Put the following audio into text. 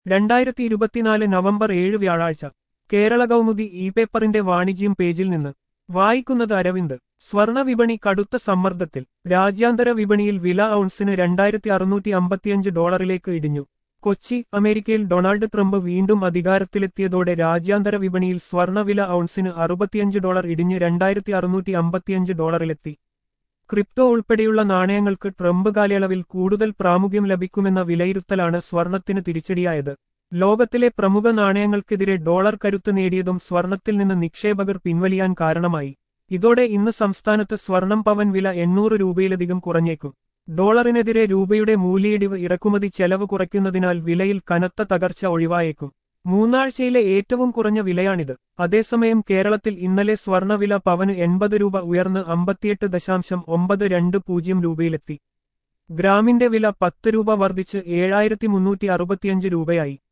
രണ്ടായിരത്തി ഇരുപത്തിനാല് നവംബർ ഏഴ് വ്യാഴാഴ്ച കേരള കൗമുദി ഇ പേപ്പറിന്റെ വാണിജ്യം പേജിൽ നിന്ന് വായിക്കുന്നത് അരവിന്ദ് സ്വർണ വിപണി കടുത്ത സമ്മർദ്ദത്തിൽ രാജ്യാന്തര വിപണിയിൽ വില ഔൺസിന് രണ്ടായിരത്തി അറുന്നൂറ്റി അമ്പത്തിയഞ്ച് ഡോളറിലേക്ക് ഇടിഞ്ഞു കൊച്ചി അമേരിക്കയിൽ ഡൊണാൾഡ് ട്രംപ് വീണ്ടും അധികാരത്തിലെത്തിയതോടെ രാജ്യാന്തര വിപണിയിൽ സ്വർണവില ഔൺസിന് അറുപത്തിയഞ്ച് ഡോളർ ഇടിഞ്ഞ് രണ്ടായിരത്തി അറുന്നൂറ്റി അമ്പത്തിയഞ്ച് ഡോളറിലെത്തി ക്രിപ്റ്റോ ഉൾപ്പെടെയുള്ള നാണയങ്ങൾക്ക് ട്രംപ് കാലയളവിൽ കൂടുതൽ പ്രാമുഖ്യം ലഭിക്കുമെന്ന വിലയിരുത്തലാണ് സ്വർണത്തിന് തിരിച്ചടിയായത് ലോകത്തിലെ പ്രമുഖ നാണയങ്ങൾക്കെതിരെ ഡോളർ കരുത്ത് നേടിയതും സ്വർണത്തിൽ നിന്ന് നിക്ഷേപകർ പിൻവലിയാൻ കാരണമായി ഇതോടെ ഇന്ന് സംസ്ഥാനത്ത് സ്വർണം പവൻ വില എണ്ണൂറ് രൂപയിലധികം കുറഞ്ഞേക്കും ഡോളറിനെതിരെ രൂപയുടെ മൂല്യയിടിവ് ഇറക്കുമതി ചെലവ് കുറയ്ക്കുന്നതിനാൽ വിലയിൽ കനത്ത തകർച്ച ഒഴിവായേക്കും മൂന്നാഴ്ചയിലെ ഏറ്റവും കുറഞ്ഞ വിലയാണിത് അതേസമയം കേരളത്തിൽ ഇന്നലെ സ്വർണവില പവന് എൺപത് രൂപ ഉയർന്ന് അമ്പത്തിയെട്ട് ദശാംശം ഒമ്പത് രണ്ട് പൂജ്യം രൂപയിലെത്തി ഗ്രാമിന്റെ വില പത്ത് രൂപ വർദ്ധിച്ച് ഏഴായിരത്തി മുന്നൂറ്റി അറുപത്തിയഞ്ച് രൂപയായി